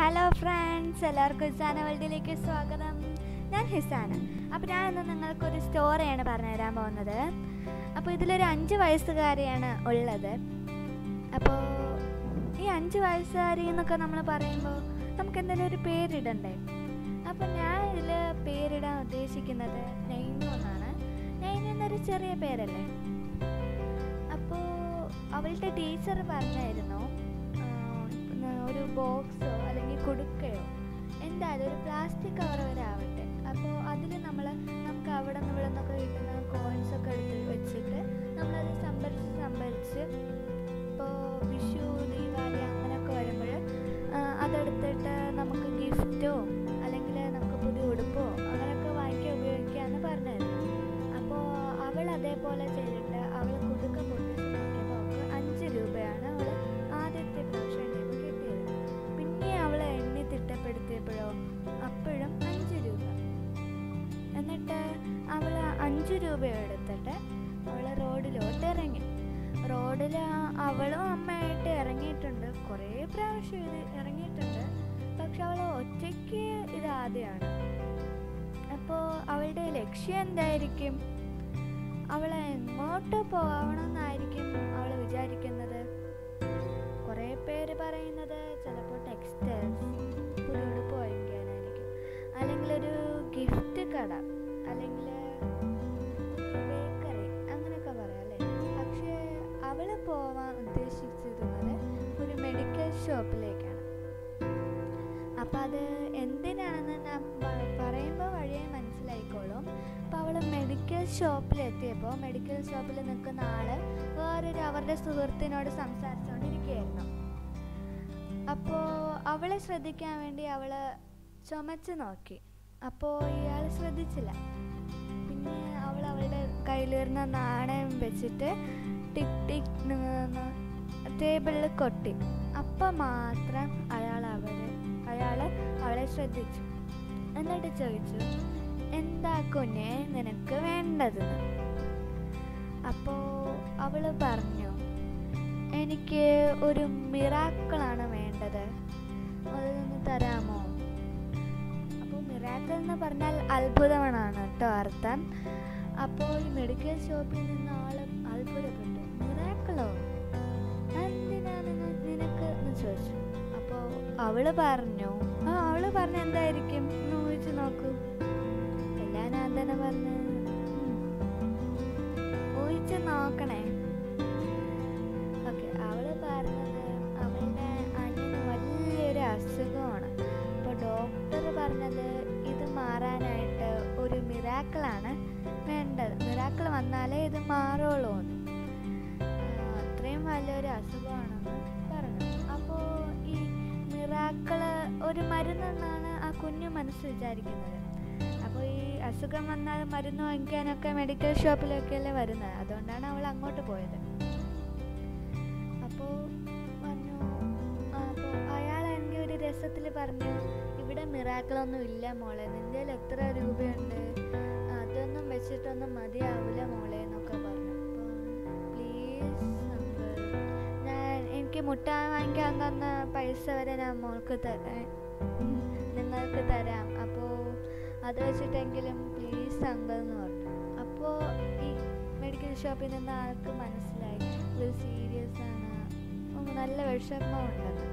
hello friends എല്ലാവർക്കും ഹിസാന വേൾഡിലേക്ക് സ്വാഗതം ഞാൻ ഹിസാന അപ്പോൾ ഞാൻ ഇന്ന് നിങ്ങൾക്കൊരു സ്റ്റോറിയാണ് പറഞ്ഞുതരാൻ പോകുന്നത് അപ്പോൾ ഇതിലൊരു അഞ്ച് വയസ്സുകാരിയാണ് ഉള്ളത് അപ്പോൾ ഈ അഞ്ച് വയസ്സുകാരി എന്നൊക്കെ നമ്മൾ പറയുമ്പോൾ നമുക്ക് എന്തെങ്കിലും ഒരു പേരിടണ്ടേ അപ്പോൾ ഞാൻ ഇതിൽ പേരിടാൻ ഉദ്ദേശിക്കുന്നത് നെയ്നു എന്നാണ് നെയ്നു എന്നൊരു ചെറിയ പേരല്ലേ അപ്പോൾ അവളുടെ ടീച്ചർ പറഞ്ഞായിരുന്നു ആ, ഒരു ബോക്സോ അല്ലെങ്കിൽ കുടുക്കയോ എന്തായാലും ഒരു പ്ലാസ്റ്റിക് കവർ വരെ ആവട്ടെ അപ്പോൾ അതിൽ നമ്മൾ നമുക്ക് അവിടെ നിന്ന് ഇവിടെ നിന്നൊക്കെ കിട്ടുന്ന കോയിൻസ് ഒക്കെ എടുത്ത് വെച്ചിട്ട് നമ്മളത് സംഭരിച്ച് സംഭരിച്ച് ഇപ്പോൾ വിഷു ദീപാവലി അങ്ങനെയൊക്കെ വരുമ്പോൾ അതെടുത്തിട്ട് നമുക്ക് ഗിഫ്റ്റോ അല്ലെങ്കിൽ നമുക്ക് പുതിയ ഉടുപ്പോ അങ്ങനെയൊക്കെ വാങ്ങിക്കാൻ ഉപയോഗിക്കാമെന്ന് പറഞ്ഞായിരുന്നു അപ്പോൾ അവൾ അതേപോലെ ചെയ്തിട്ട് അവൾ കുടുക്ക പൊട്ടിച്ച് നോക്കിയപ്പോൾ അവൾക്ക് അഞ്ച് രൂപയാണ് അവൾ ആദ്യത്തെ പ്രാവശ്യം ചെയ്യുമ്പോൾ കിട്ടിയത് പിന്നെ അവൾ എണ്ണി തിട്ടപ്പെടുത്തിയപ്പോഴോ അപ്പോഴും അഞ്ച് രൂപ എന്നിട്ട് അവൾ അഞ്ച് രൂപ എടുത്തിട്ട് അവൾ റോഡിലോട്ട് ഇറങ്ങി റോഡിൽ അവളും അമ്മയായിട്ട് ഇറങ്ങിയിട്ടുണ്ട് കുറേ പ്രാവശ്യം ഇത് ഇറങ്ങിയിട്ടുണ്ട് പക്ഷെ അവൾ ഒറ്റയ്ക്ക് ഇത് ആദ്യമാണ് അപ്പോൾ അവളുടെ ലക്ഷ്യം എന്തായിരിക്കും അവൾ എങ്ങോട്ട് പോകണമെന്നായിരിക്കും അവൾ വിചാരിക്കുന്നത് കുറേ പേര് പറയുന്നത് ചിലപ്പോൾ ടെക്സ്റ്റൈൽസ് പുതിയ ഉടുപ്പ് വാങ്ങിക്കാനായിരിക്കും അല്ലെങ്കിൽ ഒരു ഗിഫ്റ്റ് കട അല്ലെങ്കിൽ ബേക്കറി അങ്ങനെയൊക്കെ പറയാം അല്ലേ പക്ഷേ അവൾ പോവാൻ ഉദ്ദേശിച്ചിരുന്നത് ഒരു മെഡിക്കൽ ഷോപ്പിലേക്കാണ് അപ്പം അത് എന്തിനാണെന്ന് ഞാൻ പറയുമ്പോൾ വഴിയെ മനസ്സിലായിക്കോളും അപ്പോൾ അവൾ മെഡിക്കൽ ഷോപ്പിൽ എത്തിയപ്പോൾ മെഡിക്കൽ ഷോപ്പിൽ നിൽക്കുന്ന ആള് വേറൊരു അവരുടെ സുഹൃത്തിനോട് സംസാരിച്ചുകൊണ്ടിരിക്കുകയായിരുന്നു അപ്പോൾ അവളെ ശ്രദ്ധിക്കാൻ വേണ്ടി അവൾ ചുമച്ച് നോക്കി അപ്പോൾ ഇയാൾ ശ്രദ്ധിച്ചില്ല പിന്നെ അവൾ അവളുടെ കയ്യിലിരുന്ന നാണയം വെച്ചിട്ട് ടിക് ടിക് ടേബിളിൽ കൊട്ടി അപ്പം മാത്രം അയാൾ അവരെ അയാൾ അവളെ ശ്രദ്ധിച്ചു എന്നിട്ട് ചോദിച്ചു എന്താ കുഞ്ഞെ നിനക്ക് വേണ്ടതെന്ന് അപ്പോൾ അവൾ പറഞ്ഞു എനിക്ക് ഒരു മിറാക്കിളാണ് വേണ്ടത് അതൊന്ന് തരാമോ അപ്പോൾ മിറാക്കിൾ എന്ന് പറഞ്ഞാൽ അത്ഭുതമാണ് കേട്ടോ അർത്ഥം അപ്പോൾ ഈ മെഡിക്കൽ ഷോപ്പിൽ നിന്ന് ആള് അത്ഭുതപ്പെട്ടു മിറാക്കിളോ എന്തിനാണ് നി- നിനക്ക് എന്ന് ചോദിച്ചു അപ്പോൾ അവള് പറഞ്ഞു ആ അവള് പറഞ്ഞ എന്തായിരിക്കും എന്ന് ഊഹിച്ച് നോക്കൂ എല്ലാം ഞാൻ തന്നെ പറഞ്ഞു ഊഹിച്ച് നോക്കണേ ഓക്കെ അവള് പറഞ്ഞത് അവളുടെ അനിയന് വലിയൊരു അസുഖമാണ് അപ്പോൾ ഡോക്ടർ പറഞ്ഞത് ഇത് മാറാനായിട്ട് ഒരു മിറാക്കിളാണ് വേണ്ടത് മിറാക്കിൾ വന്നാലേ ഇത് മാറുള്ളൂ എന്ന് ആ, അത്രയും വലിയൊരു അസുഖമാണെന്ന് പറഞ്ഞു അപ്പോൾ ഈ മിറാക്കിള് ഒരു മരുന്നെന്നാണ് ആ കുഞ്ഞു മനസ്സ് വിചാരിക്കുന്നത് അപ്പോൾ ഈ അസുഖം വന്നാൽ മരുന്ന് വാങ്ങിക്കാനൊക്കെ മെഡിക്കൽ ഷോപ്പിലൊക്കെയല്ലേ വരുന്നത് അതുകൊണ്ടാണ് അവൾ അങ്ങോട്ട് പോയത് അപ്പോൾ പറഞ്ഞു അപ്പോൾ അയാൾ എനിക്ക് ഒരു രസത്തിൽ പറഞ്ഞു ഇവിടെ മിറാക്കിളൊന്നും ഇല്ല മോളെ നിൻ്റെ കയ്യിൽ എത്ര രൂപയുണ്ട് അതൊന്നും വെച്ചിട്ടൊന്നും മതിയാവില്ല മോളെ എന്നൊക്കെ പറഞ്ഞു പ്ലീസ് അങ്കിൾ ഞാൻ എനിക്ക് മുട്ടാൻ വാങ്ങിക്കാൻ തന്ന പൈസ വരെ ഞാൻ മോൾക്ക് ത- ഏ, നിങ്ങൾക്ക് തരാം അപ്പോൾ അത് വെച്ചിട്ടെങ്കിലും പ്ലീസ് അങ്കിൾ എന്ന് പറഞ്ഞു അപ്പോൾ ഈ മെഡിക്കൽ ഷോപ്പിൽ നിന്ന് ആൾക്ക് മനസ്സിലായി ഇത് സീരിയസ് ആണ് ഉം, നല്ല വിഷമമുണ്ടെന്ന്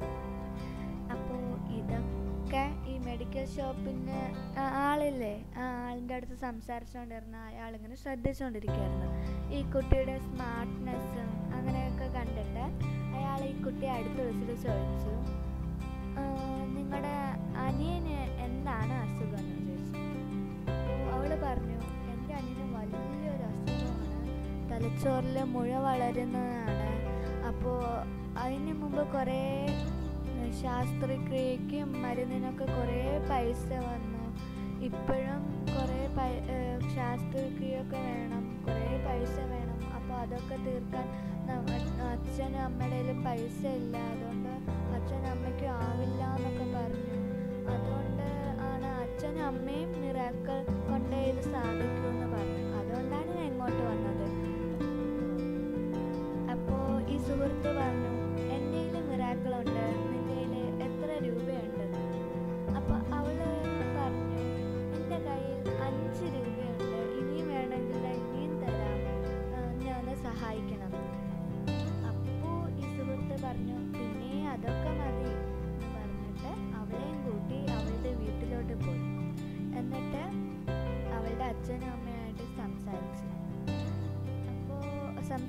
അപ്പോൾ ഇതൊക്കെ ഈ മെഡിക്കൽ ഷോപ്പിന് ആളില്ലേ ആ ആളിൻ്റെ അടുത്ത് സംസാരിച്ചുകൊണ്ടിരുന്ന അയാളിങ്ങനെ ശ്രദ്ധിച്ചുകൊണ്ടിരിക്കുകയായിരുന്നു ഈ കുട്ടിയുടെ സ്മാർട്ട്നെസ്സും അങ്ങനെയൊക്കെ കണ്ടിട്ട് അയാൾ ഈ കുട്ടിയെ അടുത്ത് വിളിച്ചിട്ട് ചോദിച്ചു നിങ്ങളുടെ അനിയന് എന്താണ് അസുഖം എന്ന് ചോദിച്ചു അപ്പോൾ അവൾ പറഞ്ഞു എൻ്റെ അനിയന് വലിയൊരു അസുഖമാണ് തലച്ചോറിൽ മുഴ വളരുന്നതാണ് അപ്പോൾ അതിന് മുമ്പ് കുറേ ഏഹ്, ശാസ്ത്രക്രിയയ്ക്കും മരുന്നിനൊക്കെ കുറേ പൈസ വന്നു ഇപ്പോഴും കുറേ പൈ ഏഹ്, ശാസ്ത്രക്രിയൊക്കെ വേണം കുറേ പൈസ വേണം അപ്പോൾ അതൊക്കെ തീർക്കാൻ നമ്മ- അച്ഛനും അമ്മയുടെയിലും പൈസ ഇല്ല അതുകൊണ്ട് അച്ഛനും അമ്മയ്ക്കും ആവില്ല എന്നൊക്കെ പറഞ്ഞു അതുകൊണ്ട് ആണ് അച്ഛനും അമ്മയും മിറാക്കൾ കൊണ്ടേ ഇത് സാധിക്കുമെന്ന് പറഞ്ഞു അതുകൊണ്ടാണ് ഞാൻ ഇങ്ങോട്ട് വന്നത് അപ്പോൾ ഈ സുഹൃത്ത് പറഞ്ഞു എൻ്റെ കയ്യിൽ മിറാക്കളുണ്ട് നിൻ്റെ കയ്യിൽ എത്ര രൂപയുണ്ട്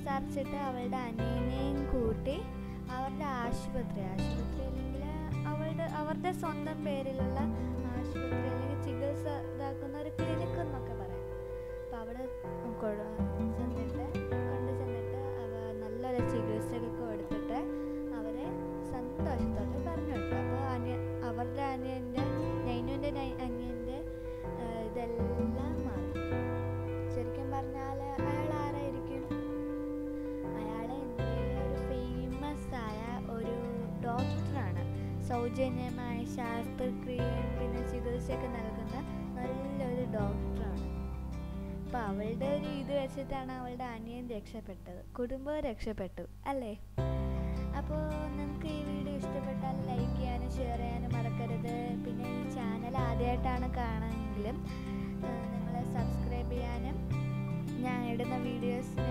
സംസാരിച്ചിട്ട് അവളുടെ അനിയനെയും കൂട്ടി അവരുടെ ആശുപത്രി ആശുപത്രി അല്ലെങ്കിൽ അവളുടെ അവരുടെ സ്വന്തം പേരിലുള്ള ആശുപത്രി അല്ലെങ്കിൽ ചികിത്സ ഇതാക്കുന്ന ഒരു ക്ലിനിക്ക് എന്നൊക്കെ പറയാം അപ്പം അവിടെ കൊഴ- ചെന്നിട്ട് കൊണ്ട് ചെന്നിട്ട് അവ നല്ലൊരു ചികിത്സയൊക്കെ കൊടുത്തിട്ട് അവരെ സന്തോഷത്തോടെ പറഞ്ഞു വിട്ടു അപ്പോൾ അനിയ അവരുടെ അനിയൻ്റെ നൈനുവിൻ്റെ അനിയൻ്റെ ഇതെല്ലാം മാറി ശരിക്കും പറഞ്ഞാൽ അയാൾ ആരായിരിക്കും അയാൾ ഇന്ത്യയിലെ ഒരു ഫേമസ് ആയ ഒരു ഡോക്ടറാണ് സൗജന്യമായ ശാസ്ത്രക്രിയയും പിന്നെ ചികിത്സയൊക്കെ നൽകുന്ന നല്ലൊരു ഡോക്ടറാണ് അപ്പോൾ അവളുടെ ഒരു ഇത് വെച്ചിട്ടാണ് അവളുടെ അനിയൻ രക്ഷപ്പെട്ടത് കുടുംബവും രക്ഷപ്പെട്ടു അല്ലേ അപ്പോൾ നിങ്ങൾക്ക് ഈ വീഡിയോ ഇഷ്ടപ്പെട്ടാൽ ലൈക്ക് ചെയ്യാനും ഷെയർ ചെയ്യാനും മറക്കരുത് പിന്നെ ഈ ചാനൽ ആദ്യമായിട്ടാണ് കാണുമെങ്കിലും നിങ്ങൾ സബ്സ്ക്രൈബ് ചെയ്യാനും ഞാൻ ഇടുന്ന വീഡിയോസിന്